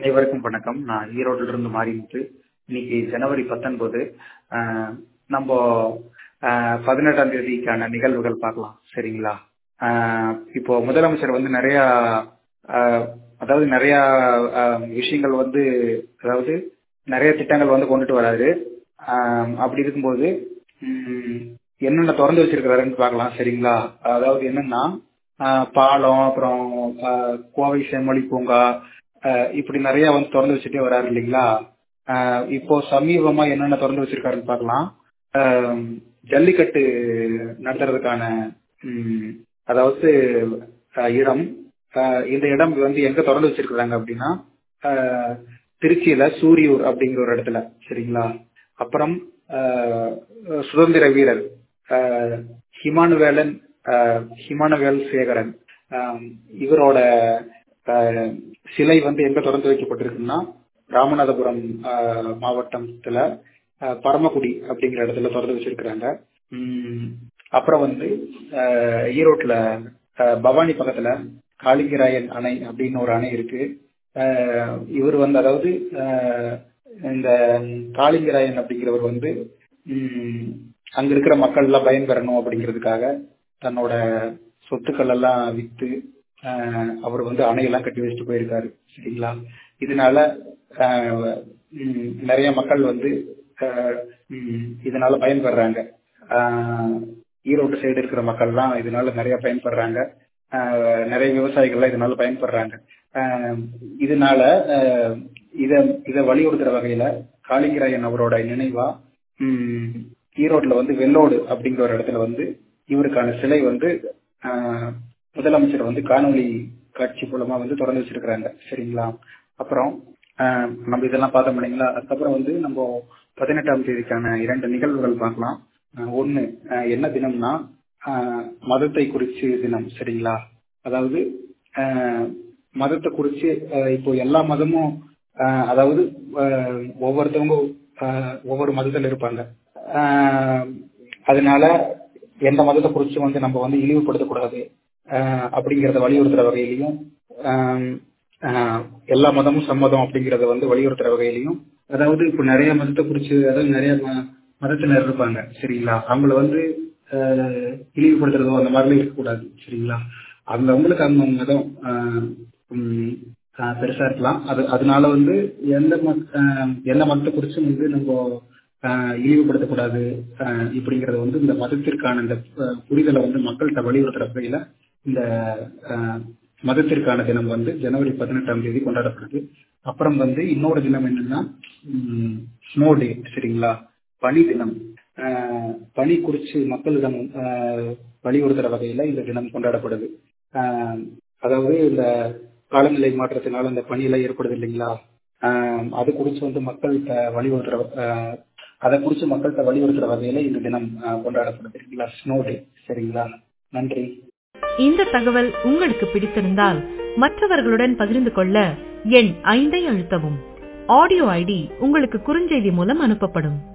அனைவருக்கும் வணக்கம் நான் ஈரோட்டில இருந்து மாரிமுத்து இன்னைக்கு ஜனவரி பத்தொன்பது நம்ம ஆஹ், பதினெட்டாம் தேதிக்கான நிகழ்வுகள் பார்க்கலாம் சரிங்களா ஆஹ், இப்போ முதலமைச்சர் வந்து நிறைய ஆஹ், அதாவது நிறைய ஆஹ், விஷயங்கள் வந்து அதாவது நிறைய திட்டங்கள் வந்து கொண்டுட்டு வராரு ஆஹ், அப்படி இருக்கும்போது ம், என்னென்ன திறந்து வச்சிருக்கிறாருன்னு பார்க்கலாம் சரிங்களா அதாவது என்னன்னா ஆஹ், பாலம் அப்புறம் ஆஹ், கோவை செம்மொழி பூங்கா ஆஹ், இப்படி நிறைய வந்து திறந்து வச்சுட்டே வராரு இல்லைங்களா ஆஹ், இப்போ சமீபமா என்னென்ன திறந்து வச்சிருக்காருன்னு பார்க்கலாம் ஆஹ், ஜல்லிக்கட்டு நடத்துறதுக்கான ம், அதாவது ஆஹ், இடம் ஆஹ், இந்த இடம் வந்து எங்க திறந்து வச்சிருக்காங்க அப்படின்னா ஆஹ், திருச்சியில சூரியூர் அப்படிங்கிற ஒரு இடத்துல சரிங்களா அப்புறம் ஆஹ், சுதந்திர வீரர் ஆஹ், ஹிமானுவேலன் ஆஹ், ஹிமானுவேல் சேகரன் ஆஹ், இவரோட ஆஹ், சிலை வந்து எங்க திறந்து வைக்கப்பட்டிருக்குன்னா ராமநாதபுரம் ஆஹ், மாவட்டத்துல ஆஹ், பரமக்குடி அப்படிங்கிற இடத்துல திறந்து வச்சிருக்கிறாங்க உம், அப்புறம் வந்து ஆஹ், ஈரோட்ல ஆஹ், பவானி பக்கத்துல காளிங்கராயன் அணை அப்படின்னு ஒரு அணை இருக்கு ஆஹ், இவர் வந்து அதாவது ஆஹ், இந்த காளிங்கராயன் அப்படிங்கிறவர் வந்து உம், அங்க இருக்கிற மக்கள் எல்லாம் பயன்பெறணும் அப்படிங்கிறதுக்காக தன்னோட சொத்துக்கள் எல்லாம் வித்து ஆஹ், அவர் வந்து அணையெல்லாம் கட்டி வச்சுட்டு போயிருக்காரு சரிங்களா இதனால ஆஹ், உம், நிறைய மக்கள் வந்து ஆஹ், உம், இதனால பயன்பெறாங்க ஆஹ், ஈரோடு சைடு இருக்கிற மக்கள்லாம் இதனால நிறைய பயன்படுறாங்க ஆஹ், நிறைய விவசாயிகள்லாம் இதனால பயன்படுறாங்க ஆஹ், இதனால ஆஹ், இத இத வலியுறுத்துற வகையில காளிங்கராயன் அவரோட நினைவா உம், ஈரோட்ல வந்து வெள்ளோடு அப்படிங்கிற ஒரு இடத்துல வந்து இவருக்கான சிலை வந்து ஆஹ், முதலமைச்சர் வந்து காணொளி காட்சி மூலமா வந்து திறந்து வச்சிருக்கிறாங்க சரிங்களா அப்புறம் ஆஹ், நம்ம இதெல்லாம் பார்த்தோம் இல்லைங்களா அதுக்கப்புறம் வந்து நம்ம பதினெட்டாம் தேதிக்கான இரண்டு நிகழ்வுகள் பார்க்கலாம் ஆஹ், ஒண்ணு ஆஹ், என்ன தினம்னா ஆஹ், மதத்தை குறிச்சு தினம் சரிங்களா அதாவது ஆஹ், மதத்தை குறிச்சு ஆஹ், இப்போ எல்லா மதமும் ஆஹ், அதாவது ஆஹ், ஒவ்வொருத்தவங்க ஆஹ், ஒவ்வொரு மதத்துல இருப்பாங்க ஆஹ், அதனால எந்த மதத்தை குறிச்சு வந்து நம்ம வந்து இழிவுபடுத்தக்கூடாது ஆஹ், அப்படிங்கறத வலியுறுத்துற வகையிலையும் ஆஹ், ஆஹ், எல்லா மதமும் சம்மதம் அப்படிங்கறத வந்து வலியுறுத்துற வகையிலையும் அதாவது இப்ப நிறைய மதத்தை குறிச்சு அதாவது நிறைய ம- மதத்தினர் இருப்பாங்க சரிங்களா அவங்கள வந்து ஆஹ், இழிவுபடுத்துறதோ அந்த மாதிரிலாம் இருக்கக்கூடாது சரிங்களா அந்த அவங்களுக்கு அந்த மதம் ஆஹ், உம், ஆஹ், பெருசா இருக்கலாம் அது அதனால வந்து எந்த மத- ஆஹ், எந்த மதத்தை குறிச்சும் வந்து நம்ம ஆஹ், இழிவுபடுத்தக்கூடாது ஆஹ், இப்படிங்கறது வந்து இந்த மதத்திற்கான இந்த ஆஹ், புரிதலை வந்து மக்கள்கிட்ட வலியுறுத்துற வகையில இந்த ஆஹ், மதத்திற்கான தினம் வந்து ஜனவரி பதினெட்டாம் தேதி கொண்டாடப்படுது அப்புறம் வந்து இன்னொரு தினம் என்னன்னா ஸ்னோ டே சரிங்களா பனி தினம் ஆஹ், பனி குறிச்சு மக்களிடம் ஆஹ், வலியுறுத்துற வகையில இந்த தினம் கொண்டாடப்படுது ஆஹ், அதாவது இந்த காலநிலை மாற்றத்தினால இந்த பனியெல்லாம் ஏற்படுது இல்லைங்களா ஆஹ், அது குறிச்சு வந்து மக்கள்கிட்ட வலியுறுத்துற ஆஹ், அதை குறிச்சு மக்கள்கிட்ட வலியுறுத்துற வகையில இந்த தினம் ஆஹ், கொண்டாடப்படுது சரிங்களா ஸ்னோ டே சரிங்களா நன்றி இந்த தகவல் உங்களுக்கு பிடித்திருந்தால் மற்றவர்களுடன் பகிர்ந்து கொள்ள எண் ஐந்தை அழுத்தவும் ஆடியோ ஐடி உங்களுக்கு குறுஞ்செய்தி மூலம் அனுப்பப்படும்